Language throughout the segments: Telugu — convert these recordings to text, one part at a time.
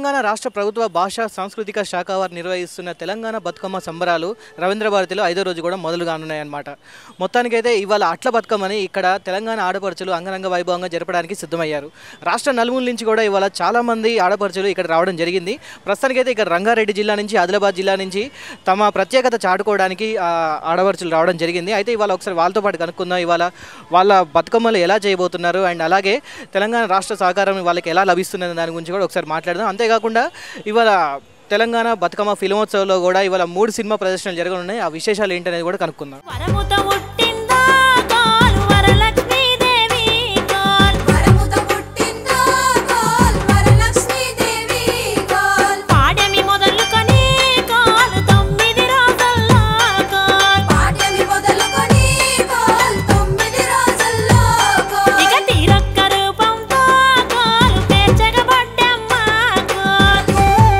తెలంగాణ రాష్ట్ర ప్రభుత్వ భాషా సాంస్కృతిక శాఖ వారు నిర్వహిస్తున్న తెలంగాణ బతుకమ్మ సంబరాలు రవీంద్ర భారతిలో ఐదో రోజు కూడా మొదలు కానున్నాయన్నమాట మొత్తానికైతే ఇవాళ అట్ల బతుకమ్మని ఇక్కడ తెలంగాణ ఆడపడుచులు అంగరంగ వైభవంగా జరపడానికి సిద్ధమయ్యారు రాష్ట్ర నలుమూల నుంచి కూడా ఇవాళ చాలామంది ఆడపడుచులు ఇక్కడ రావడం జరిగింది ప్రస్తుతానికైతే ఇక్కడ రంగారెడ్డి జిల్లా నుంచి ఆదిలాబాద్ జిల్లా నుంచి తమ ప్రత్యేకత చాటుకోవడానికి ఆ, ఆడపడుచులు రావడం జరిగింది అయితే ఇవాళ ఒకసారి వాళ్ళతో పాటు కనుక్కుందాం ఇవాళ వాళ్ళ బతుకమ్మలు ఎలా చేయబోతున్నారు అండ్ అలాగే తెలంగాణ రాష్ట్ర సహకారం వాళ్ళకి ఎలా లభిస్తున్నది దాని గురించి కూడా ఒకసారి మాట్లాడదాం అంతేకాకుండా ఇవాళ తెలంగాణ బతుకమ్మ ఫిల్మోత్సవంలో కూడా ఇవాళ మూడు సినిమా ప్రదర్శనలు జరగనున్నాయి ఆ విశేషాలు ఏంటనేది కూడా కనుక్కుందాం వరముత పుట్టిందా కాలు వరలక్ష్మీదేవి కాల్ వరముత పుట్టిందా కాల్ వరలక్ష్మీదేవి కాల్ పాడమి మొదలుకొని కాలు తొమ్మిది రోజుల్లో కాల్ పాఠ్యమి మొదలుకొని కాల్ తొమ్మిది రోజుల్లో కాల్ ఇక తీరొక్క రూపంతో కాలు పేర్చగబడ్డమ్మ కాల్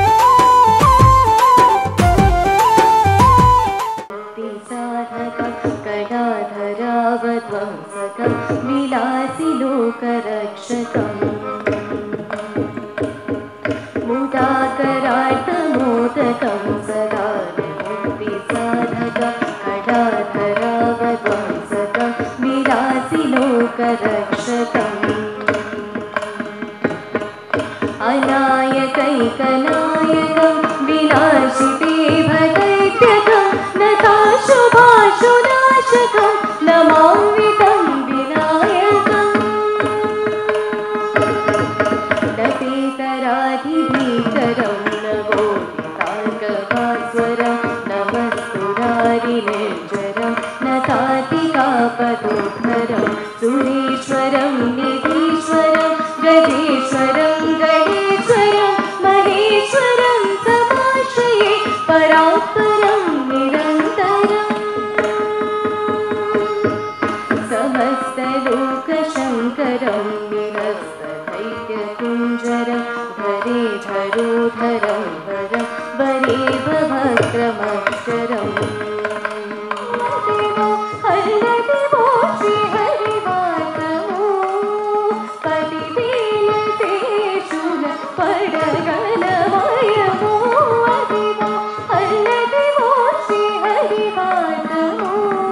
साधकं कडाधरावध्वंसकं विलासिलोकरक्षकम् मुदाकरार्थमोदकं सदा मुक्तिसाधकं कडाधरावध्वंसकं विलासिलोकरक्षकम् अनायकैकनायकं विनाशिते भदैत्यकं नताशुभाशुनाशकं नमान्वितं विनायकम् नपेतराधिभीकरं नवोदितार्कभास्वरं नमस्तुरारिनिर्जरं नतातिकापदोद्धरं सुरेश्वरं निधीश्वरं गजेश्वरं गणेश्वरं महेश्वरं समाश्रये परात्परं निरन्तरम् समस्तलोकशङ्करं निरस्तदैत्यकुञ्जरं धरे धरोधरं वरं वरे भवक्रमक्षरम् हरिदेवो श्रीहरिवासमो पतिवेलतेषुल पडगलमयमो अदिवो हरिदेवो श्रीहरिवासमो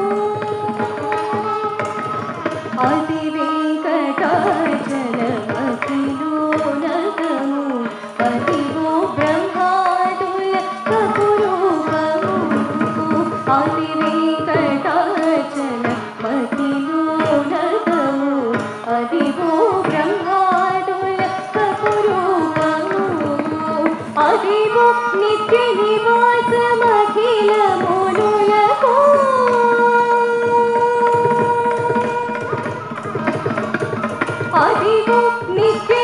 अतिवेङ्कटाचलमखिलो नगमो अतिवो ब्रह्मादुल कपुरूपमो अतिवेङ्कटाचलमखिलो नगमो अतिवो ब्रह्मादुल कपुरूपमो अदिवो नित्यनिवासमखिलमुलको అదిగో నిత్య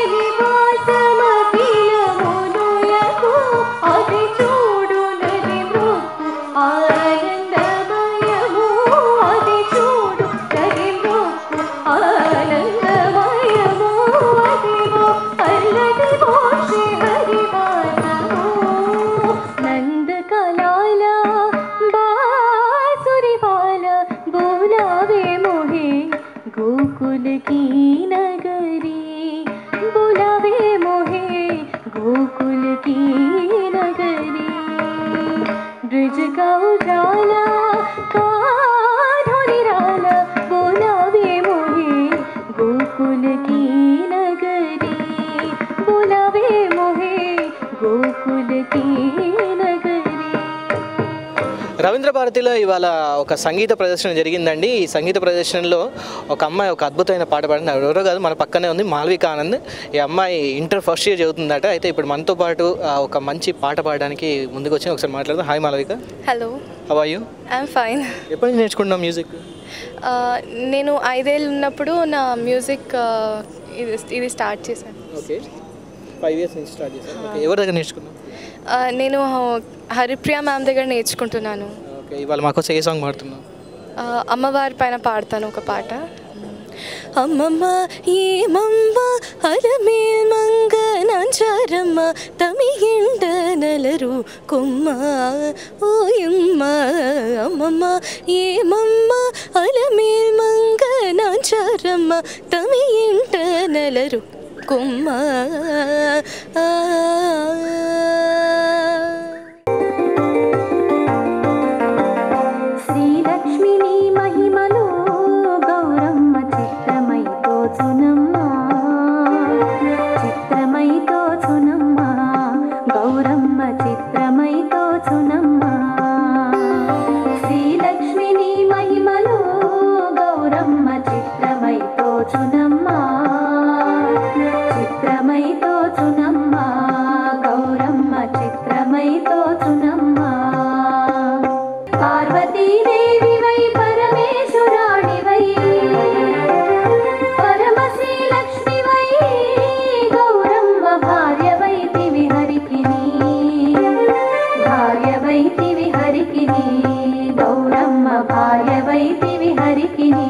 నివాసమఖిలమునులకు అది చూడు నది మృక్కు ఆనందమయము అది చూడు నది మృక్కు ఆనందమయము అదిగో అల్లదివో శ్రీ హరివాసము నందకలాల బాసురివాల బోలావే మోహే गोकुल की नगरी बुलावे मोहे गोकुल की नगरी ब्रज का उजाला काढोरी राला बोलावे मोहे गोकुल की नगरी बुलावे मोहे गोकुल की नगरी రవీంద్ర భారతిలో ఇవాళ ఒక సంగీత ప్రదర్శన జరిగిందండి ఈ సంగీత ప్రదర్శనలో ఒక అమ్మాయి ఒక అద్భుతమైన పాట పాడింది ఆవిడ ఎవరో కాదు మన పక్కనే ఉంది మాల్విక ఆనంద్ ఈ అమ్మాయి ఇంటర్ ఫస్ట్ ఇయర్ చదువుతుందట అయితే ఇప్పుడు మనతో పాటు ఆ, ఒక మంచి పాట పాడడానికి ముందుకు వచ్చి ఒకసారి మాట్లాడదాం hi Malavika hello how you I'm fine ఎప్పటి నుంచి నేర్చుకుంటున్నాం మ్యూజిక్ నేను ఐదేళ్ళు ఉన్నప్పుడు నా మ్యూజిక్ ఇది ఇది స్టార్ట్ చేశాను ఓకే ఫైవ్ ఇయర్స్ నుంచి స్టార్ట్ చేశాను ఓకే ఎవరి దగ్గర నేర్చుకున్నాం ఆ, నేను హరిప్రియ మ్యామ్ దగ్గర నేర్చుకుంటున్నాను ఓకే ఇవాళ మాకు ఏ సాంగ్ పాడుతున్నాం ఆ, అమ్మవారి పైన పాడతాను ఒక పాట అమ్మమ్మ ఏమమ్మ అలమేల్ మంగ నంచారమ్మ తమియిండ నలరు కొమ్మ ఓయమ్మ అమ్మమ్మ ఏమమ్మ అలమేల్ మంగ నంచారమ్మ తమియిండ నలరు కుమ్మ శ్రీలక్ష్మిని మహిమలు గౌరమ్మ చిత్రమై తోచునమ్మ చిత్రమై తోచునమ్మ గౌరమ్మ చిత్రమై తోచునమ్మ శ్రీలక్ష్మిని మహిమలు గౌరమ్మ చిత్రమై తోచునమ్మ చిత్రమై తోచునమ్మ గౌరమ్మ చిత్రమై తోచునమ్మ పార్వతీదేవివై పరమేశ్వరాణివై పరమశ్రీలక్ష్మివై గౌరమ్మ భార్యవైతివి హరికిని భార్యవైతివి హరికిని గౌరమ్మ భార్యవైతివి హరికిని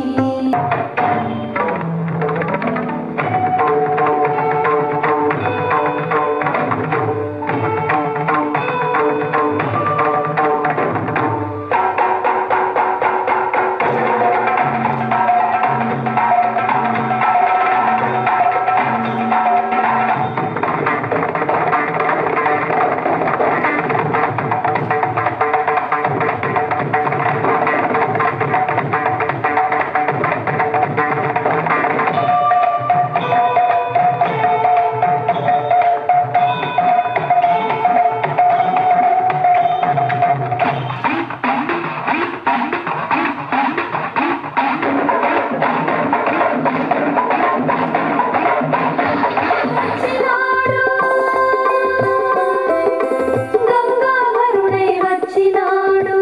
గంగాధరుడై వచ్చినాడు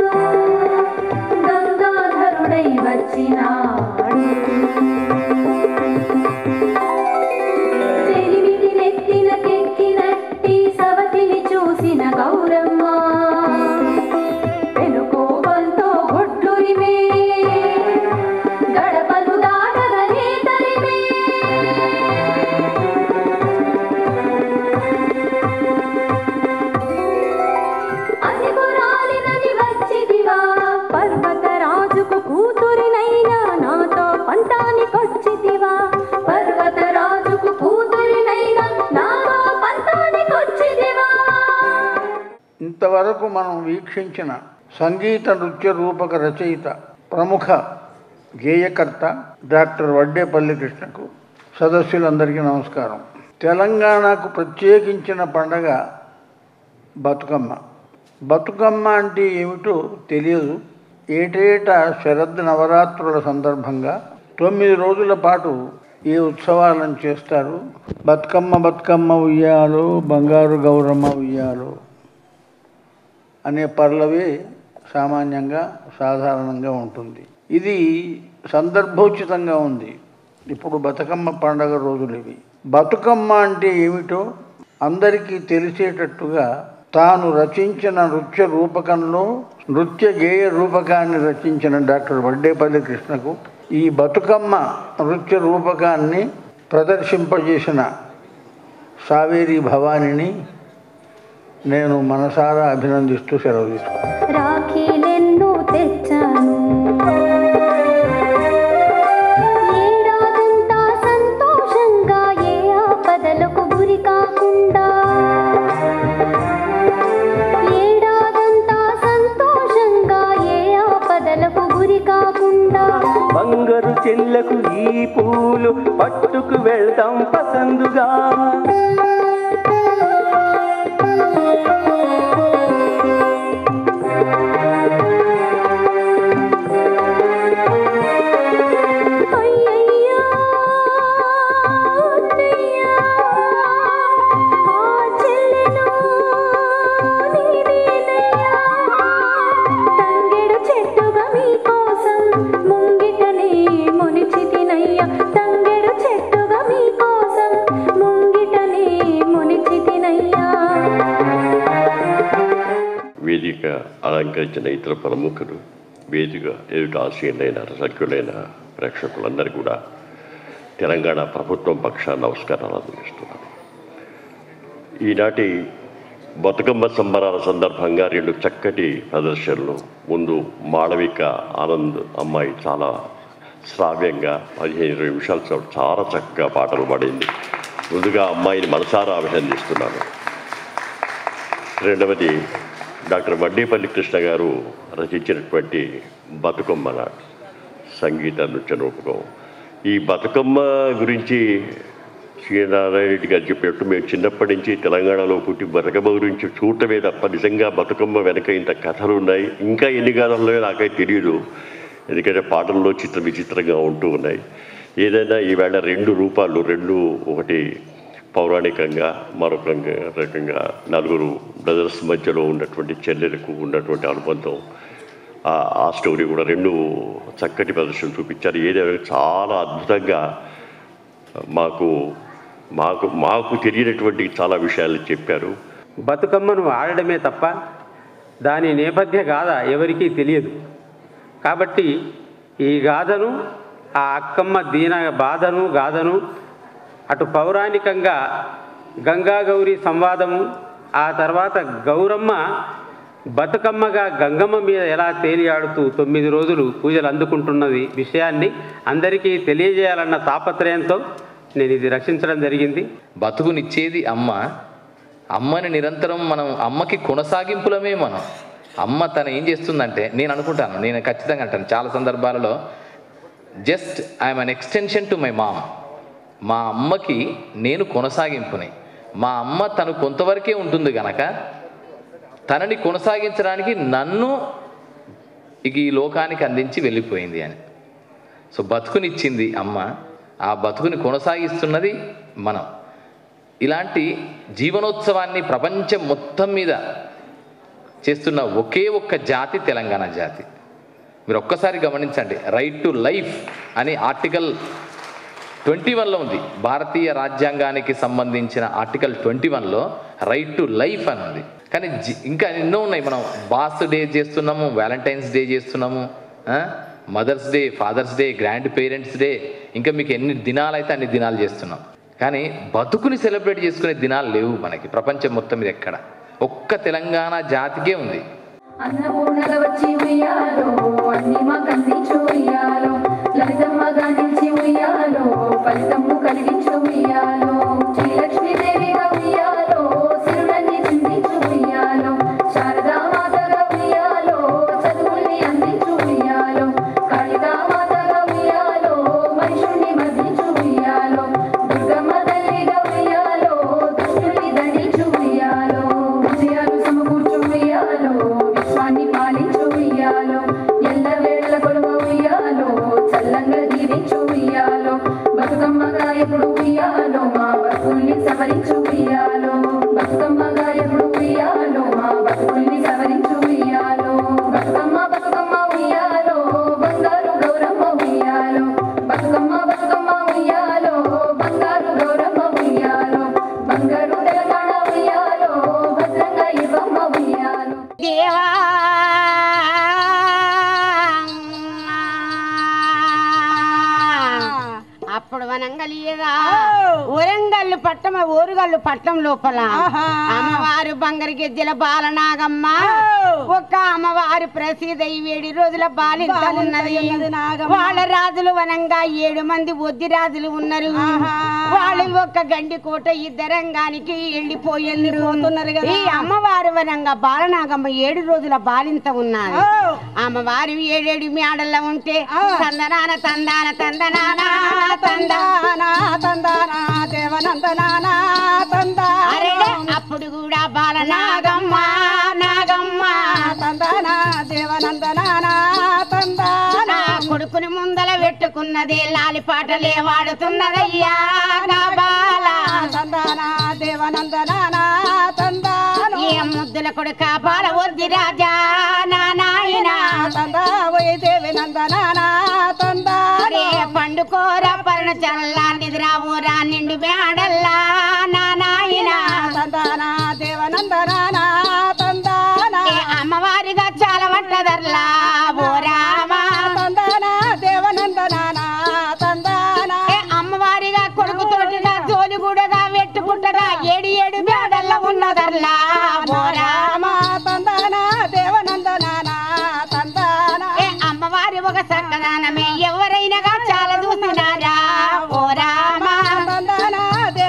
గంగాధరుడై వచ్చినాడు తెలివిటి నెత్తిన కెక్కినట్టి సవతిని చూసిన గౌరమ్మ వెనుకోపంతో గొడ్లురిమే గడపలు దాటగనే తరిమే అసిగురాలినది వచ్చిదివా పర్వతరాజుకు కూతురినైనా నాతో పంతానికొచ్చిదివా పర్వతరాజుకు కూతురినైనా నాతో పంతానికొచ్చిదివా ఇంతవరకు మనం వీక్షించిన సంగీత నృత్య రూపక రచయిత ప్రముఖ గేయకర్త డాక్టర్ వడ్డేపల్లి కృష్ణకు సదస్సులందరికీ నమస్కారం తెలంగాణకు ప్రత్యేకించిన పండగ బతుకమ్మ బతుకమ్మ అంటే ఏమిటో తెలియదు ఏటేటా శరద్ నవరాత్రుల సందర్భంగా తొమ్మిది రోజుల పాటు ఈ ఉత్సవాలను చేస్తారు బతుకమ్మ బతుకమ్మ ఉయ్యాలో బంగారు గౌరమ్మ ఉయ్యాలో అనే పర్లవే సామాన్యంగా సాధారణంగా ఉంటుంది ఇది సందర్భోచితంగా ఉంది ఇప్పుడు బతుకమ్మ పండగ రోజులు ఇవి బతుకమ్మ అంటే ఏమిటో అందరికీ తెలిసేటట్టుగా తాను రచించిన నృత్య రూపకంలో నృత్య గేయ రూపకాన్ని రచించిన డాక్టర్ వడ్డేపల్లి కృష్ణకు ఈ బతుకమ్మ నృత్య రూపకాన్ని ప్రదర్శింపజేసిన సావేరి భవానిని నేను మనసారా అభినందిస్తూ సెలవు తీసుకున్నాను రాఖీలెన్నో తెచ్చాను ఏడాదంతా సంతోషంగా ఏ ఆపదలకు గురి కాకుండా ఏడాదంతా సంతోషంగా ఏ ఆపదలకు గురి కాకుండా బంగారు చెల్లకు ఈ పూలు పట్టుకు వెళ్తాం పసందుగా అయ్యయ్యో అన్నయ్యా ఆ చెల్లెను నీవేనయ్యా తంగెడు చెట్టుగా మీకోసం ముంగిటనే మునిచితినయ్యా తంగెడు చెట్టుగా మీకోసం ముంగిటనే మునిచితినయ్యా వేదిక అలంకరించిన ఇతర ప్రముఖులు వేదిక ఎదుట ఆశీనులైన రసజ్ఞులైన ప్రేక్షకులందరూ కూడా తెలంగాణ ప్రభుత్వం పక్షాన నమస్కారాలు అందిస్తున్నాను ఈనాటి బతుకమ్మ సంబరాల సందర్భంగా రెండు చక్కటి ప్రదర్శనలు ముందు మాళవిక ఆనంద్ అమ్మాయి చాలా శ్రావ్యంగా పదిహేను ఇరవై నిమిషాల సేపు చాలా చక్కగా పాటలు పాడింది ముందుగా అమ్మాయిని మనసారా అభినందిస్తున్నాను రెండవది డాక్టర్ వడ్డేపల్లి కృష్ణ గారు రచించినటువంటి బతుకమ్మ నాడు సంగీత నృత్య రూపకం ఈ బతుకమ్మ గురించి శ్రీనారాయణ రెడ్డి గారు చెప్పినట్టు మేము చిన్నప్పటి నుంచి తెలంగాణలో పుట్టి బతుకమ్మ గురించి చూడటమే తప్ప నిజంగా బతుకమ్మ వెనక ఇంత కథలు ఉన్నాయి ఇంకా ఎన్ని కథలు నాకైతే తెలియదు ఎందుకంటే పాటల్లో చిత్ర విచిత్రంగా ఉంటూ ఉన్నాయి ఏదైనా ఈవేళ రెండు రూపాలు రెండు ఒకటి పౌరాణికంగా మరొక రకంగా నలుగురు బ్రదర్స్ మధ్యలో ఉన్నటువంటి చెల్లెలకు ఉన్నటువంటి అనుబంధం ఆ- ఆ స్టోరీ కూడా రెండు చక్కటి ప్రదర్శన చూపించారు ఏదైనా చాలా అద్భుతంగా మాకు మాకు మాకు తెలియనటువంటి చాలా విషయాలు చెప్పారు బతుకమ్మను ఆడడమే తప్ప దాని నేపథ్య గాథ ఎవరికీ తెలియదు కాబట్టి ఈ గాథను ఆ అక్కమ్మ దీన బాధను గాథను అటు పౌరాణికంగా గంగా గౌరి సంవాదము ఆ తర్వాత గౌరమ్మ బతుకమ్మగా గంగమ్మ మీద ఎలా తేలియాడుతూ తొమ్మిది రోజులు పూజలు అందుకుంటున్నది విషయాన్ని అందరికీ తెలియజేయాలన్న తాపత్రయంతో నేను ఇది రక్షించడం జరిగింది బతుకునిచ్చేది అమ్మ అమ్మని నిరంతరం మనం అమ్మకి కొనసాగింపులమే మనం అమ్మ తను ఏం చేస్తుందంటే నేను అనుకుంటాను నేను ఖచ్చితంగా అంటాను చాలా సందర్భాలలో just I'm an extension to my mom మా అమ్మకి నేను కొనసాగింపుని మా అమ్మ తను కొంతవరకే ఉంటుంది గనక తనని కొనసాగించడానికి నన్ను ఇక ఈ లోకానికి అందించి వెళ్ళిపోయింది అని సో బతుకునిచ్చింది అమ్మ ఆ బతుకుని కొనసాగిస్తున్నది మనం ఇలాంటి జీవనోత్సవాన్ని ప్రపంచం మొత్తం మీద చేస్తున్న ఒకే ఒక్క జాతి తెలంగాణ జాతి మీరు ఒక్కసారి గమనించండి రైట్ టు లైఫ్ అని ఆర్టికల్ ట్వంటీ వన్లో ఉంది భారతీయ రాజ్యాంగానికి సంబంధించిన ఆర్టికల్ ట్వంటీ వన్లో రైట్ టు లైఫ్ అని ఉంది కానీ జి- ఇంకా ఎన్నో ఉన్నాయి మనం బాస్ డే చేస్తున్నాము వ్యాలంటైన్స్ డే చేస్తున్నాము mother's day father's day grandparents day ఇంకా మీకు ఎన్ని దినాలు అయితే అన్ని దినాలు చేస్తున్నాం కానీ బతుకుని సెలబ్రేట్ చేసుకునే దినాలు లేవు మనకి ప్రపంచం మొత్తం మీద ఎక్కడ ఒక్క తెలంగాణ జాతికే ఉంది అన్నపూర్ణగా వచ్చి ఉయ్యాలో అన్ని మా కందించు ఉయ్యాలో లలితమ్మగా నిలిచి ఉయ్యాలో ఫలితము కలిగించు ఉయ్యాలో శ్రీలక్ష్మీదేవిగా ఉయ్యాలో సిరులన్నీ చిందించు ఉయ్యాలో శారదామాతగా ఉయ్యాలో చదువుల్ని అందించు ఉయ్యాలో కాళికామాతగా ఉయ్యాలో మనుషుల్ని మర్దించు ఉయ్యాలో దుర్గమ్మ తల్లిగా ఉయ్యాలో దుష్టుల్ని దండించు ఉయ్యాలో విజయాలు సమకూర్చు ఉయ్యాలో విశ్వాన్ని పాలించు ఉయ్యాలో ఎల్ల వేళల కొలువ ఉయ్యాలో చల్లంగా దీవించు ఉయ్యాలో బతుకమ్మగా ఎప్పుడు ఉయ్యాలో మా బతుకుల్ని సవరించు ఉయ్యాలో బతుకమ్మగా ఎప్పుడు ఉయ్యాలో మా బతుకుల్ని సవరించు ఉయ్యాలో బతుకమ్మ బతుకమ్మ ఉయ్యాలో బంగారు గౌరమ్మ ఉయ్యాలో బతుకమ్మ బతుకమ్మ ఉయ్యాలో బంగారు గౌరమ్మ ఉయ్యాలో బంగారు తెలంగాణ ఉయ్యాలో భద్రంగా ఇవ్వమ్మ ఉయ్యాలో దేవా అప్పుడు వనంగలియగా ఊరంగల్లు పట్టమ ఊరుగల్లు పట్టం లోపల అమ్మవారు బంగారు గిజ్జల బాలనాగమ్మ ఒక్క అమ్మవారు ప్రసిద్ధ ఈ ఏడు రోజుల బాలింత ఉన్నది వాళ్ళ రాజులు వనంగా ఏడు మంది వద్ది రాజులు ఉన్నారు వాళ్ళు ఒక్క గండి కోట ఇద్దరంగానికి వెళ్ళిపోయింది ఈ అమ్మవారు వనంగా బాలనాగమ్మ ఏడు రోజుల బాలింత ఉన్నది అమ్మవారు ఏడేడు మేడల్లో ఉంటే తందనాన తందాన తందనాన తందాన తందాన దేవనందనాన తందాన అప్పుడు కూడా బాలనాగమ్మ నాగమ్మ తందాన దేవనందనాన తందాన కొడుకుని ముందల పెట్టుకున్నది లాలి పాటలే వాడుతున్నదయ్యా నా బాల తందాన దేవనందనాన తందాన ఈ ముద్దుల కొడుక బాల వద్ది రాజా నా నాయన తందా దేవి నందనాన తందానే పండుకోర పరణ చల్లా నిద్రావురా నిండు మేడల్లా నా నాయన తందాన దేవనందనాన తందాన అమ్మవారిగా చాలా పట్టదర్లా ఓ రామా తందాన దేవనందనాన తందాన అమ్మవారిగా కొడుకు తోటిగా తోలిగూడగా వెట్టుకుంటగా ఏడు ఏడు మేడల్ల ఉన్నదర్లా ఓ రామా తందాన దేవనందనాన తందాన అమ్మవారి ఒక సక్కదానమే ఎవరైనా చాలా చూసినారా ఓ రామా తందాన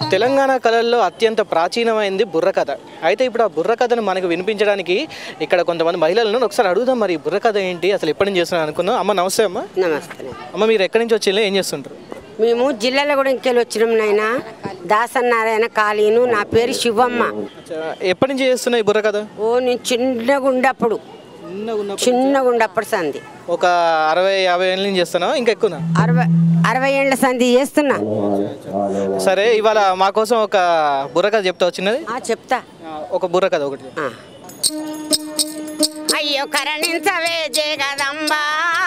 తెలంగాణ కళల్లో అత్యంత ప్రాచీనమైంది బుర్రకథ అయితే ఇప్పుడు ఆ బుర్రకథను మనకు వినిపించడానికి ఇక్కడ కొంతమంది మహిళలను ఒకసారి అడుగుదాం మరి ఈ బుర్రకథ ఏంటి అసలు ఎప్పటి నుంచి చేస్తున్నాను అనుకుందాం అమ్మ నమస్తే అమ్మ నమస్తే అమ్మ మీరు ఎక్కడి నుంచి వచ్చి ఏం చేస్తుంటారు మేము జిల్లాల కూడా ఇంకెళ్ళి వచ్చినాం నాయన దాసనారాయణ కాళీను నా పేరు శివమ్మ ఎప్పటి నుంచి చేస్తున్నా ఈ బుర్రకథ ఓ నేను చిన్నగా ఉండప్పుడు చిన్నగా ఉండప్పుడు సంధి ఒక అరవై యాభై ఏళ్ళ నుంచి చేస్తానా ఇంకా ఎక్కువనా అరవై అరవై ఏళ్ళ సంధి చేస్తున్నా సరే ఇవాళ మా కోసం ఒక బుర్రకథ చెప్తావు చిన్నది ఆ, చెప్తా ఒక బుర్రకథ ఒకటి ఆ. అయ్యో కరణించవే జగదంబా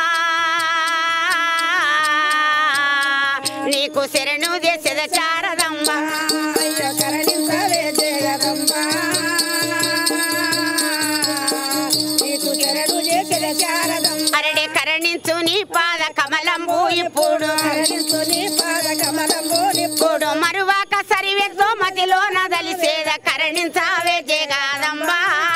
నీకు శరణు దేశద చారదంబ అయ్యో కరణించవే జగదంబా నీకు శరణు దేశద చారదంబ అరడే కరణించు నీ పాద కమలంబు ఇప్పుడు కరణించు నీ పాద కమలంబు ఇప్పుడు మరువాక సరివెద్దో మతిలో నదలిసేద కరణించావే జగదంబా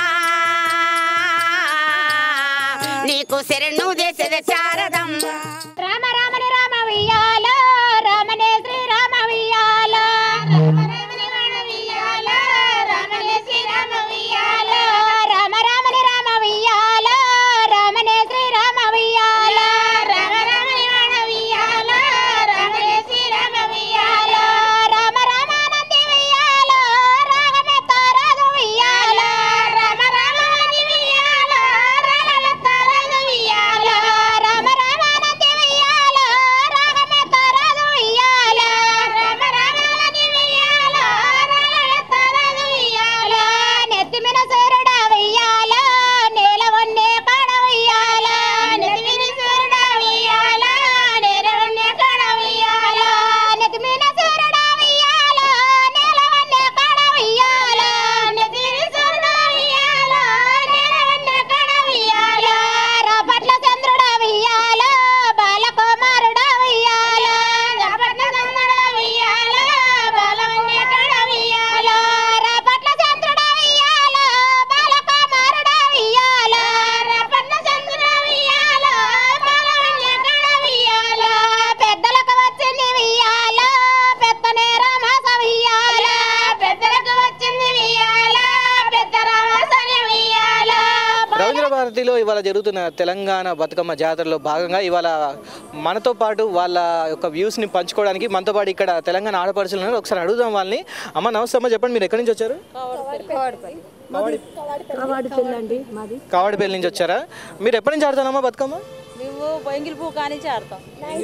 నీకు శరణు దేశద చారదంబ రామ రామని రామ వియ్యాల రామనే శ్రీరామ వియ్యాల రామ రామని రామ వియ్యాల రామనే శ్రీరామ వియ్యాల రామ రామని రామ వియ్యాల రామనే శ్రీరామ వియ్యాల రామ రామని రామ వియ్యాల రామనే శ్రీరామ వియ్యాల రామ రామానంది వియ్యాల రాగమే తారాదు వియ్యాల రామ రామానంది వియ్యాల రాగమే తారాదు వియ్యాల రామ రామానంది వియ్యాల రాగమే తారాదు వియ్యాల రామ రామానంది వియ్యాల రాగమే తారాదు వియ్యాల నెత్తిమిన సూర్యుడా వియ్యాల నేల వన్నే కాడ వియ్యాల నెత్తిమిన సూర్యుడా వియ్యాల నేల వన్నే కాడ వియ్యాల నెత్తిమిన సూర్యుడా వియ్యాల నేల వన్నే కాడ వియ్యాల నెత్తిమిన సూర్యుడా వియ్యాల నేల వన్నే కాడ వియ్యాల రాపట్ల చంద్రుడా వియ్యాల బాలకుమారుడా వియ్యాల రాపట్ల చంద్రుడా వియ్యాల బాలవన్నే కాడ వియ్యాల రాపట్ల చంద్రుడా వియ్యాల బాలకుమారుడా వియ్యాల రాపట్ల చంద్రుడా వియ్యాల బాలవన్నే కాడ వియ్యాల పెద్దలకు వచ్చింది వియ్యాల పెద్దనే రామాస వియ్యాల పెద్దలకు వచ్చింది వియ్యాల పెద్ద రామాసని వియ్యాల రవీంద్ర భారతిలో ఇవాళ జరుగుతున్న తెలంగాణ బతుకమ్మ జాతరలో భాగంగా ఇవాళ మనతో పాటు వాళ్ళ యొక్క వ్యూస్ని పంచుకోవడానికి మనతో పాటు ఇక్కడ తెలంగాణ ఆడపడుచులు ఉన్నారు ఒకసారి అడుగుదాం వాళ్ళని అమ్మ నమస్తే అమ్మ చెప్పండి మీరు ఎక్కడి నుంచి వచ్చారు కావాడిపల్లి నుంచి వచ్చారా మీరు ఎప్పటి నుంచి ఆడతానమ్మా బతుకమ్మ మేము బొంగిలి పూ కానించి ఆడతాం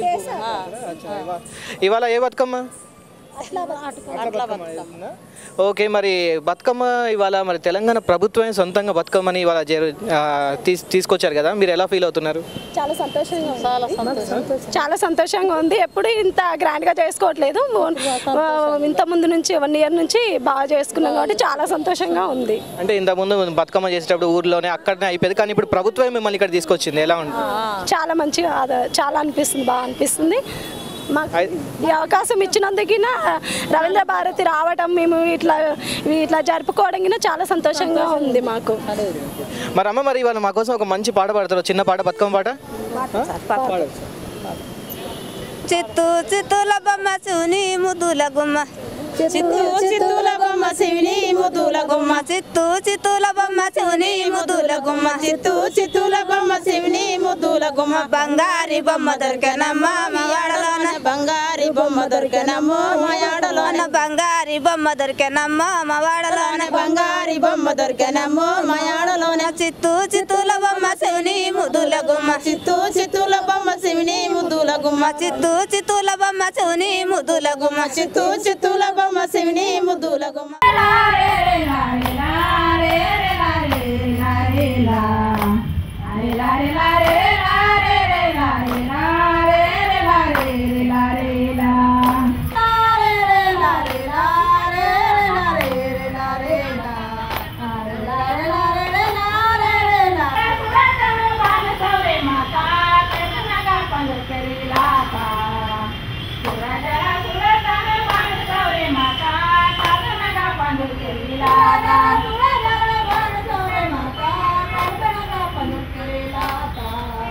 ఇవాళ ఏ బతుకమ్మ అట్లా బతుకమ్మ ఓకే మరి బతుకమ్మ ఇవాళ మరి తెలంగాణ ప్రభుత్వమే సొంతంగా బతుకమ్మని ఇవాళ జరు ఆ, తీస్- తీసుకొచ్చారు కదా మీరు ఎలా ఫీల్ అవుతున్నారు చాలా సంతోషంగా ఉంది చాలా సంతోషం చాలా సంతోషంగా ఉంది ఎప్పుడు ఇంత గ్రాండ్ గా చేసుకోవట్లేదు ఆ, ఇంత ముందు నుంచి వన్ ఇయర్ నుంచి బాగా చేసుకున్నాం కాబట్టి చాలా సంతోషంగా ఉంది అంటే ఇంతకుముందు బతుకమ్మ చేసేటప్పుడు ఊర్లోనే అక్కడనే అయిపోయేది కానీ ఇప్పుడు ప్రభుత్వమే మిమ్మల్ని ఇక్కడ తీసుకొచ్చింది ఎలా ఉంటుంది చాలా మంచిగా అద- చాలా అనిపిస్తుంది బాగా అనిపిస్తుంది మాకు ఈ అవకాశం ఇచ్చినందుకు రవీంద్ర భారతి రావటం మేము ఇట్లా ఇట్లా జరుపుకోవడం గిన చాలా సంతోషంగా ఉంది మాకు మరి అమ్మ మరి ఇవాళ మా కోసం ఒక మంచి పాట పాడతారు చిన్న పాట బతుకమ్మ పాట పాడచ్చు చిత్తూ చిత్తుల బొమ్మ శివుని ముద్దుల గుమ్మ చిత్తూ చిత్తుల బొమ్మ శివుని ముద్దుల గుమ్మ చిత్తూ చిత్తుల బొమ్మ శివుని ముద్దుల గుమ్మ చిత్తూ చిత్తుల బొమ్మ శివుని ముద్దుల గుమ్మ బంగారి బొమ్మ దొరికెనమ్మ మవాడలోన బంగారి బొమ్మ దొరికెనమ్మ మయాడలోన బంగారి బొమ్మ దొరికెనమ్మ మవాడలోన బంగారి బొమ్మ దొరికెనమ్మ మయాడలోన చిత్తూ చిత్తుల బొమ్మ శివుని ముద్దుల గుమ్మ చిత్తూ చిత్తుల బొమ్మ శివుని ముద్దుల గుమ్మ చిత్తూ చిత్తుల బొమ్మ శివుని ముద్దుల గుమ్మ చిత్తూ చిత్తుల బొమ్మ శివుని ముద్దుల గుమ్మ మాతా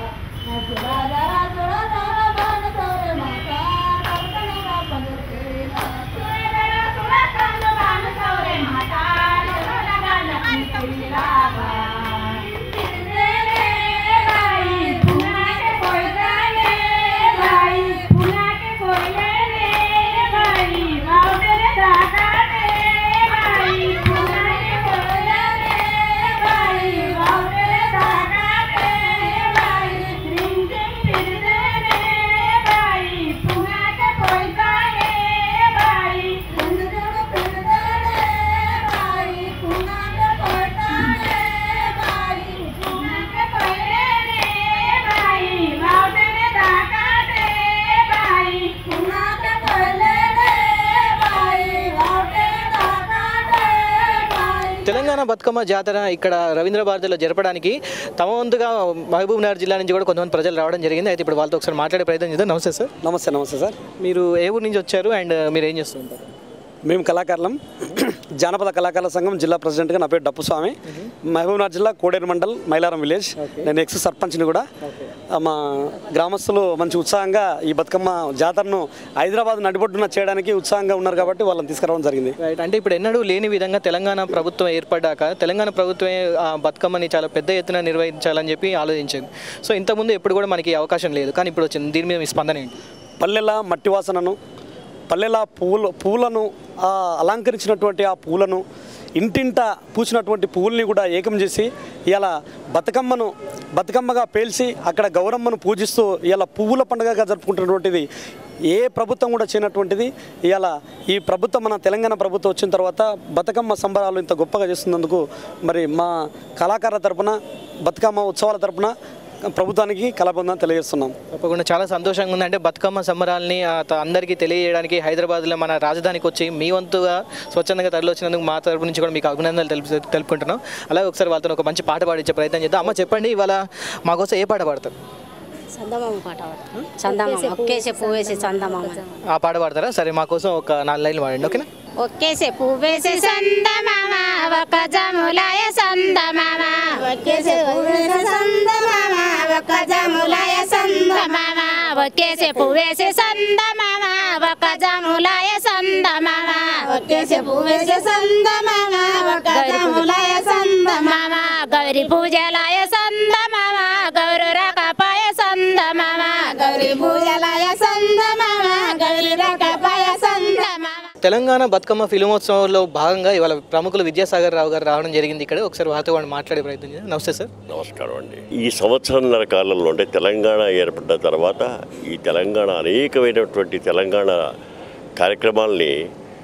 బతుకమ్మ జాతర ఇక్కడ రవీంద్ర భారతిలో జరపడానికి తమ వంతుగా మహబూబ్ నగర్ జిల్లా నుంచి కూడా కొంతమంది ప్రజలు రావడం జరిగింది అయితే ఇప్పుడు వాళ్ళతో ఒకసారి మాట్లాడే ప్రయత్నం చేద్దాం నమస్తే సార్ నమస్తే నమస్తే సార్ మీరు ఏ ఊరు నుంచి వచ్చారు అండ్ మీరు ఏం చేస్తుంటారు మేము కళాకారులం జానపద కళాకారుల సంఘం జిల్లా ప్రెసిడెంట్గా నా పేరు డప్పు స్వామి మహబూబ్నగర్ జిల్లా కోడేరు మండల్ మైలారం విలేజ్ నేను ఎక్స్ సర్పంచ్ని కూడా ఆ, మా గ్రామస్తులు మంచి ఉత్సాహంగా ఈ బతుకమ్మ జాతరను హైదరాబాద్ నడిబొడ్డున చేయడానికి ఉత్సాహంగా ఉన్నారు కాబట్టి వాళ్ళని తీసుకురావడం జరిగింది రైట్ అంటే ఇప్పుడు ఎన్నడూ లేని విధంగా తెలంగాణ ప్రభుత్వం ఏర్పడ్డాక తెలంగాణ ప్రభుత్వమే ఆ బతుకమ్మని చాలా పెద్ద ఎత్తున నిర్వహించాలని చెప్పి ఆలోచించింది సో ఇంతకుముందు ఎప్పుడు కూడా మనకి ఈ అవకాశం లేదు కానీ ఇప్పుడు వచ్చింది దీని మీద మీ స్పందన ఏంటి పల్లెల మట్టి వాసనను పల్లెల పువ్వులు పువ్వులను ఆ అలంకరించినటువంటి ఆ పువ్వులను ఇంటింట పూసినటువంటి పువ్వుల్ని కూడా ఏకం చేసి ఇలా బతుకమ్మను బతుకమ్మగా పేల్చి అక్కడ గౌరమ్మను పూజిస్తూ ఇలా పువ్వుల పండుగగా జరుపుకుంటున్నటువంటిది ఏ ప్రభుత్వం కూడా చేయనటువంటిది ఇలా ఈ ప్రభుత్వం మన తెలంగాణ ప్రభుత్వం వచ్చిన తర్వాత బతుకమ్మ సంబరాలు ఇంత గొప్పగా చేస్తున్నందుకు మరి మా కళాకారుల తరపున బతుకమ్మ ఉత్సవాల తరపున ప్రభుత్వానికి కళాబంధం తెలియజేస్తున్నాం తప్పకుండా చాలా సంతోషంగా ఉంది అంటే బతుకమ్మ సంబరాల్ని ఆ, త- అందరికీ తెలియజేయడానికి హైదరాబాద్లో మన రాజధానికి వచ్చి మీ వంతుగా స్వచ్ఛందంగా తరలివచ్చినందుకు మా తరపు నుంచి కూడా మీకు అభినందనలు తెలుపు తెలుపుకుంటున్నాం అలాగే ఒకసారి వాళ్ళతో ఒక మంచి పాట పాడించే ప్రయత్నం చేద్దాం అమ్మ చెప్పండి ఇవాళ మా కోసం ఏ పాట పాడతారు చందమామ పాట పాడు. చందమామ ఒక్కేసే పువ్వేసి చందమామ ఆ పాట పాడతారా సరే మా కోసం ఒక నాలుగు లైన్లు పాడండి ఓకేనా ఒక్కేసే పువ్వేసి సందమామ ఒక జములాయ సందమామ ఒక్కేసే పువ్వేసి సందమామ ఒక జములాయ సందమామ ఒక్కేసే పువ్వేసి సందమామ ఒక జములాయ సందమామ ఒక్కేసే పువ్వేసి సందమామ ఒక జములాయ సందమామ గౌరి పూజలాయ సందమామ గౌరు రకపాయ సందమామ గౌరి పూజలాయ సందమామ గౌరి రకపాయ సందమామ తెలంగాణ బతుకమ్మ ఫిలిమోత్సవంలో భాగంగా ఇవాళ ప్రముఖులు విద్యాసాగర్ రావు గారు రావడం జరిగింది ఇక్కడ ఒకసారి వారితో వాళ్ళు మాట్లాడే ప్రయత్నం చేద్దాం నమస్తే సార్ నమస్కారం అండి ఈ సంవత్సరంన్నర కాలంలో అంటే తెలంగాణ ఏర్పడ్డ తర్వాత ఈ తెలంగాణ అనేకమైనటువంటి తెలంగాణ కార్యక్రమాల్ని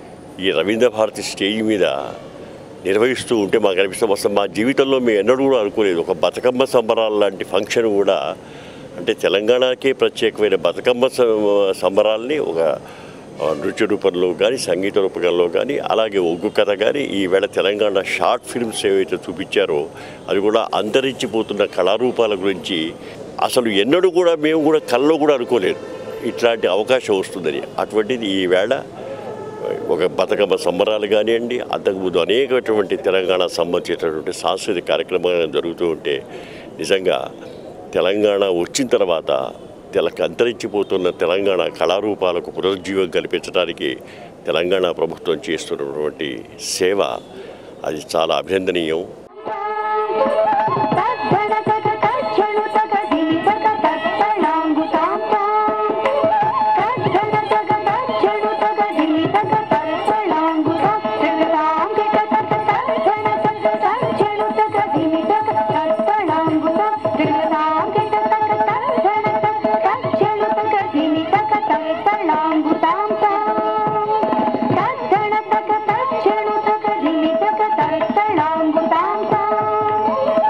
ఈ రవీంద్ర భారతి స్టేజ్ మీద నిర్వహిస్తూ ఉంటే మాకు అనిపిస్తుంది అసలు మా జీవితంలో మేము ఎన్నడూ కూడా అనుకోలేదు ఒక బతుకమ్మ సంబరాలు లాంటి ఫంక్షన్ కూడా అంటే తెలంగాణకే ప్రత్యేకమైన బతుకమ్మ సం- సంబరాల్ని ఒక ఆ, నృత్య రూపంలో కానీ సంగీత రూపకంలో కానీ అలాగే ఒగ్గు కథ కానీ ఈవేళ తెలంగాణ షార్ట్ ఫిల్మ్స్ ఏవైతే చూపించారో అది కూడా అంతరించిపోతున్న కళారూపాల గురించి అసలు ఎన్నడూ కూడా మేము కూడా కల్లో కూడా అనుకోలేదు ఇట్లాంటి అవకాశం వస్తుందని అటువంటిది ఈవేళ ఒక బతుకమ్మ సంబరాలు కానివ్వండి అంతకుముందు అనేకటువంటి తెలంగాణ సంబంధించినటువంటి సాంస్కృతిక కార్యక్రమాలు జరుగుతూ ఉంటే నిజంగా తెలంగాణ వచ్చిన తర్వాత తెలకు అంతరించిపోతున్న తెలంగాణ కళారూపాలకు పునరుజ్జీవం కల్పించడానికి తెలంగాణ ప్రభుత్వం చేస్తున్నటువంటి సేవ అది చాలా అభినందనీయం తక్షణుతక జిమితక తత్తళాంగుతాంతా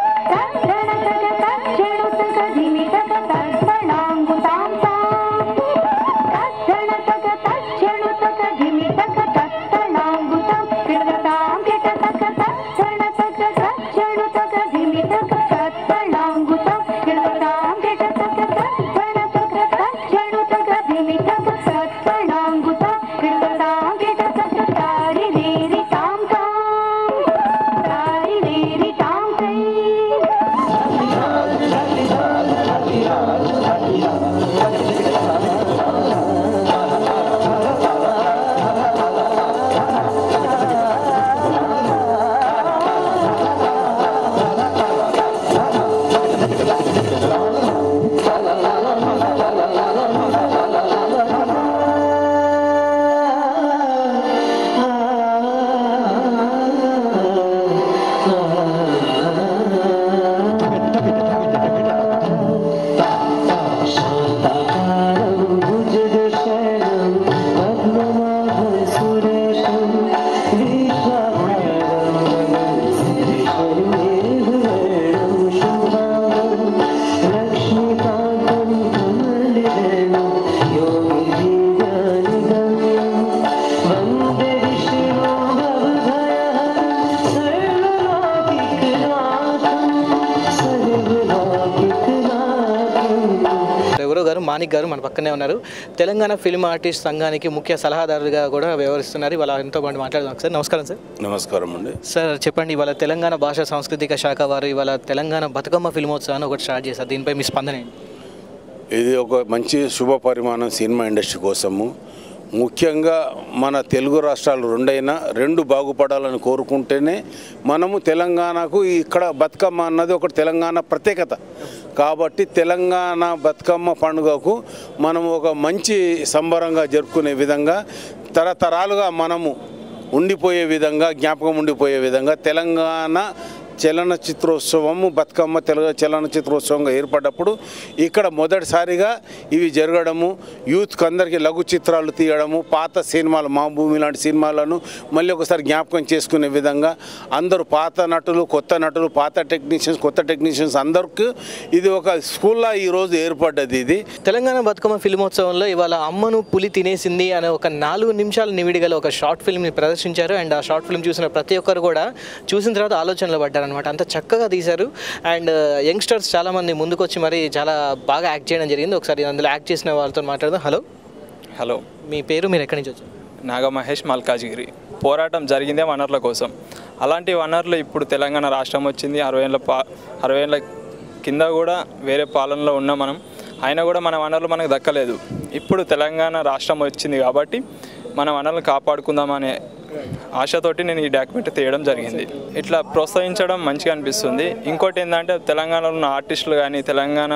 మాణిక్ గారు మన పక్కనే ఉన్నారు తెలంగాణ ఫిల్మ్ ఆర్టిస్ట్ సంఘానికి ముఖ్య సలహాదారుగా కూడా వ్యవహరిస్తున్నారు ఇవాళ ఎంతో పాటు మాట్లాడదాం సార్ నమస్కారం సార్ నమస్కారం అండి సార్ చెప్పండి ఇవాళ తెలంగాణ భాషా సాంస్కృతిక శాఖ వారు ఇవాళ తెలంగాణ బతుకమ్మ ఫిల్మోత్సవాన్ని ఒకటి స్టార్ట్ చేశారు దీనిపై మీ స్పందన ఏంటి ఇది ఒక మంచి శుభ పరిమాణం సినిమా ఇండస్ట్రీ కోసము ముఖ్యంగా మన తెలుగు రాష్ట్రాలు రెండైనా రెండు బాగుపడాలని కోరుకుంటేనే మనము తెలంగాణకు ఇక్కడ బతుకమ్మ అన్నది ఒక తెలంగాణ ప్రత్యేకత కాబట్టి తెలంగాణ బతుకమ్మ పండుగకు మనము ఒక మంచి సంబరంగా జరుపుకునే విధంగా తరతరాలుగా మనము ఉండిపోయే విధంగా జ్ఞాపకం ఉండిపోయే విధంగా తెలంగాణ చలనచిత్రోత్సవము బతుకమ్మ తెలంగాణ చలనచిత్రోత్సవంగా ఏర్పడ్డప్పుడు ఇక్కడ మొదటిసారిగా ఇవి జరగడము యూత్కి అందరికీ లఘు చిత్రాలు తీయడము పాత సినిమాలు మా భూమి లాంటి సినిమాలను మళ్ళీ ఒకసారి జ్ఞాపకం చేసుకునే విధంగా అందరూ పాత నటులు కొత్త నటులు పాత టెక్నీషియన్స్ కొత్త టెక్నీషియన్స్ అందరికీ ఇది ఒక స్కూల్లా ఈరోజు ఏర్పడ్డది ఇది తెలంగాణ బతుకమ్మ ఫిల్మోత్సవంలో ఇవాళ అమ్మను పులి తినేసింది అనే ఒక నాలుగు నిమిషాల నివిడిగల ఒక షార్ట్ ఫిల్మ్ని ప్రదర్శించారు అండ్ ఆ షార్ట్ ఫిల్మ్ చూసిన ప్రతి ఒక్కరు కూడా చూసిన తర్వాత ఆలోచనలో పడ్డారనమాట అంత చక్కగా తీశారు అండ్ యంగ్స్టర్స్ చాలామంది ముందుకు వచ్చి మరి చాలా బాగా యాక్ట్ చేయడం జరిగింది ఒకసారి అందులో యాక్ట్ చేసిన వాళ్ళతో మాట్లాడదాం హలో హలో మీ పేరు మీరు ఎక్కడి నుంచి వచ్చారు నాగ మహేష్ మల్కాజ్గిరి పోరాటం జరిగిందే వనరుల కోసం అలాంటి వనరులు ఇప్పుడు తెలంగాణ రాష్ట్రం వచ్చింది అరవై ఏళ్ళ పా అరవై ఏళ్ళ కింద కూడా వేరే పాలనలో ఉన్నాం మనం అయినా కూడా మన వనరులు మనకు దక్కలేదు ఇప్పుడు తెలంగాణ రాష్ట్రం వచ్చింది కాబట్టి మన వనరులను కాపాడుకుందామనే ఆశతోటి నేను ఈ డాక్యుమెంట్ తీయడం జరిగింది ఇట్లా ప్రోత్సహించడం మంచిగా అనిపిస్తుంది ఇంకోటి ఏంటంటే తెలంగాణలో ఉన్న ఆర్టిస్టులు కానీ తెలంగాణ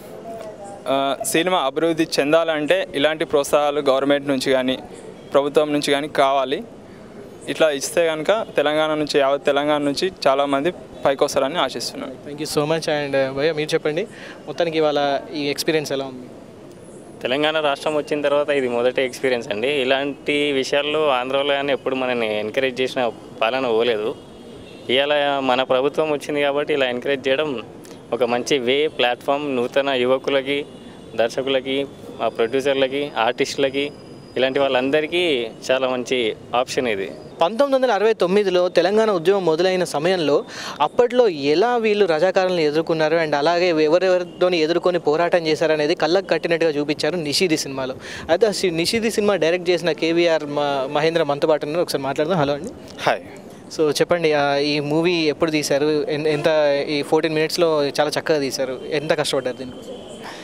ఆ, సినిమా అభివృద్ధి చెందాలంటే ఇలాంటి ప్రోత్సాహాలు గవర్నమెంట్ నుంచి కానీ ప్రభుత్వం నుంచి కానీ కావాలి ఇట్లా ఇస్తే కనుక తెలంగాణ నుంచి యావత్ తెలంగాణ నుంచి చాలామంది పైకి వస్తారని ఆశిస్తున్నాను thank you so much and భయ్య మీరు చెప్పండి మొత్తానికి ఇవాళ ఈ ఎక్స్పీరియన్స్ ఎలా ఉంది తెలంగాణ రాష్ట్రం వచ్చిన తర్వాత ఇది మొదటి ఎక్స్పీరియన్స్ అండి ఇలాంటి విషయాల్లో ఆంధ్రాలో కానీ ఎప్పుడు మనని ఎంకరేజ్ చేసిన పాలన పోలేదు ఇవాళ మన ప్రభుత్వం వచ్చింది కాబట్టి ఇలా ఎంకరేజ్ చేయడం ఒక మంచి వే ప్లాట్ఫామ్ నూతన యువకులకి దర్శకులకి ఆ ప్రొడ్యూసర్లకి ఆర్టిస్టులకి ఇలాంటి వాళ్ళందరికీ చాలా మంచి ఆప్షన్ ఇది పంతొమ్మిది వందల అరవై తొమ్మిదిలో తెలంగాణ ఉద్యమం మొదలైన సమయంలో అప్పట్లో ఎలా వీళ్ళు రజాకారులను ఎదుర్కొన్నారు అండ్ అలాగే ఎవరెవరితోని ఎదుర్కొని పోరాటం చేశారనేది కళ్ళకు కట్టినట్టుగా చూపించారు నిషీది సినిమాలో అయితే ఆ సి- నిషీది సినిమా డైరెక్ట్ చేసిన కేవీఆర్ మహేంద్ర మనతో ఉన్నారు ఒకసారి మాట్లాడదాం హలో అండి హాయ్ సో చెప్పండి ఆ, ఈ మూవీ ఎప్పుడు తీశారు ఎన్- ఎంత ఈ ఫోర్టీన్ మినిట్స్లో చాలా చక్కగా తీశారు ఎంత కష్టపడ్డారు దీనికోసం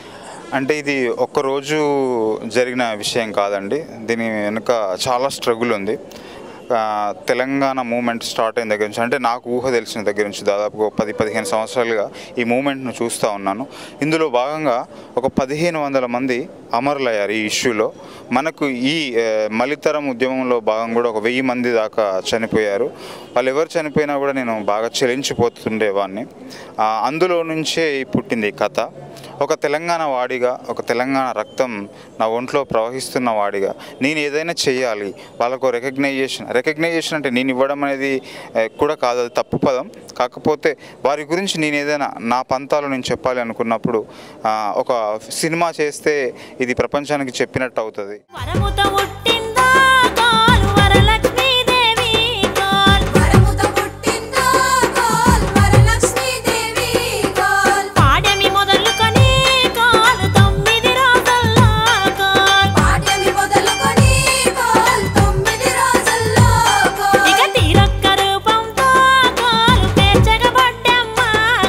అంటే ఇది ఒక్కరోజు జరిగిన విషయం కాదండి దీని వెనుక చాలా స్ట్రగుల్ ఉంది ఆ, తెలంగాణ మూమెంట్ స్టార్ట్ అయిన దగ్గర నుంచి అంటే నాకు ఊహ తెలిసిన దగ్గర నుంచి దాదాపు ఒక పది పదిహేను సంవత్సరాలుగా ఈ మూమెంట్ను చూస్తూ ఉన్నాను ఇందులో భాగంగా ఒక పదిహేను వందల మంది అమరులయ్యారు ఈ ఇష్యూలో మనకు ఈ ఆ, మలితరం ఉద్యమంలో భాగం కూడా ఒక వెయ్యి మంది దాకా చనిపోయారు వాళ్ళు ఎవరు చనిపోయినా కూడా నేను బాగా చెలించిపోతుండేవాడిని ఆ, అందులో నుంచే ఈ పుట్టింది ఈ కథ ఒక తెలంగాణ వాడిగా ఒక తెలంగాణ రక్తం నా ఒంట్లో ప్రవహిస్తున్న వాడిగా నేను ఏదైనా చేయాలి వాళ్ళకు రికగ్నైజేషన్ రికగ్నైజేషన్ అంటే నేను ఇవ్వడం అనేది ఏ, కూడా కాదు అది తప్పు పదం కాకపోతే వారి గురించి నేను ఏదైనా నా పంతాలు నేను చెప్పాలి అనుకున్నప్పుడు ఆ, ఒక సినిమా చేస్తే ఇది ప్రపంచానికి చెప్పినట్టు అవుతుంది వరముత పుట్టిందా కాల్ వరలక్ష్మీదేవి కాల్ వరముత పుట్టిందా కాల్ వరలక్ష్మీదేవి కాల్ పాడమి మొదలుకొని కాల్ తొమ్మిది రోజుల్లో కాల్ పాడమి మొదలుకొని కాల్ తొమ్మిది రోజుల్లో కాల్ ఇక తీరొక్క రూపంతో కాల్ పేర్చగబడ్డమ్మ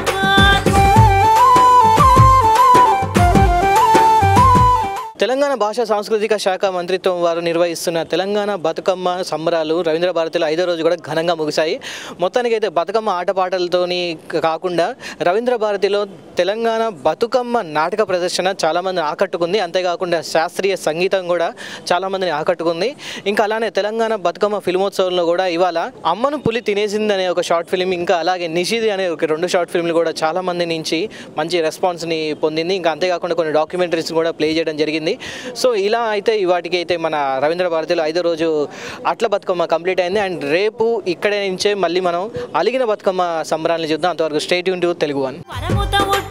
కాల్ తెలంగాణ భాషా సాంస్కృతిక శాఖ మంత్రిత్వం వారు నిర్వహిస్తున్న తెలంగాణ బతుకమ్మ సంబరాలు రవీంద్ర భారతిలో ఐదో రోజు కూడా ఘనంగా ముగిశాయి మొత్తానికైతే బతుకమ్మ ఆటపాటలతోని కాకుండా రవీంద్ర భారతిలో తెలంగాణ బతుకమ్మ నాటక ప్రదర్శన చాలామందిని ఆకట్టుకుంది అంతేకాకుండా శాస్త్రీయ సంగీతం కూడా చాలామందిని ఆకట్టుకుంది ఇంకా అలానే తెలంగాణ బతుకమ్మ ఫిల్మోత్సవంలో కూడా ఇవాళ అమ్మను పులి తినేసింది అనే ఒక షార్ట్ ఫిల్మ్ ఇంకా అలాగే నిషిది అనే ఒక రెండు షార్ట్ ఫిల్మ్లు కూడా చాలా మంది నుంచి మంచి రెస్పాన్స్ని పొందింది ఇంకా అంతేకాకుండా కొన్ని డాక్యుమెంటరీస్ కూడా ప్లే చేయడం జరిగింది సో ఇలా అయితే ఇవాటికి అయితే మన రవీంద్ర భారతిలో ఐదో రోజు అట్ల బతుకమ్మ కంప్లీట్ అయింది అండ్ రేపు ఇక్కడే నుంచే మళ్ళీ మనం అలిగిన బతుకమ్మ సంబరాలను చూద్దాం అంతవరకు స్టేట్ యూన్ టు తెలుగు వన్ వరముత పుట్టిందా